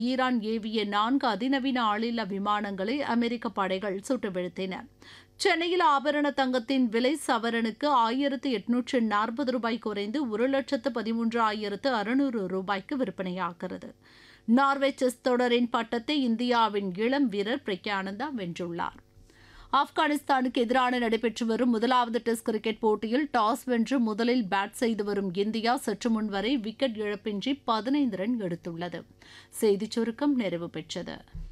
Iran ஏவிய நான்கு அதிநவீன ஆளில்லா விமானங்களை அமெரிக்க படைகள் சுட்டு வீழ்த்தின சென்னையில் ஆபரண தங்கத்தின் விலை சவரனுக்கு ஆயிரத்து எட்நூற்று நாற்பது ரூபாய் குறைந்து ஒரு லட்சத்து பதிமூன்று ஆயிரத்து அறுநூறு ரூபாய்க்கு விற்பனையாகிறது நார்வே செஸ் தொடரின் பட்டத்தை இந்தியாவின் இளம் வீரர் பிரக்யானந்தா வென்றுள்ளார் ஆப்கானிஸ்தானுக்கு எதிரான நடைபெற்று வரும் முதலாவது டெஸ்ட் கிரிக்கெட் போட்டியில் டாஸ் வென்று முதலில் பேட் செய்து வரும் இந்தியா சற்று முன் வரை விக்கெட் இழப்பின்றி பதினைந்து ரன் எடுத்துள்ளது செய்திச் சுருக்கம் நிறைவு பெற்றது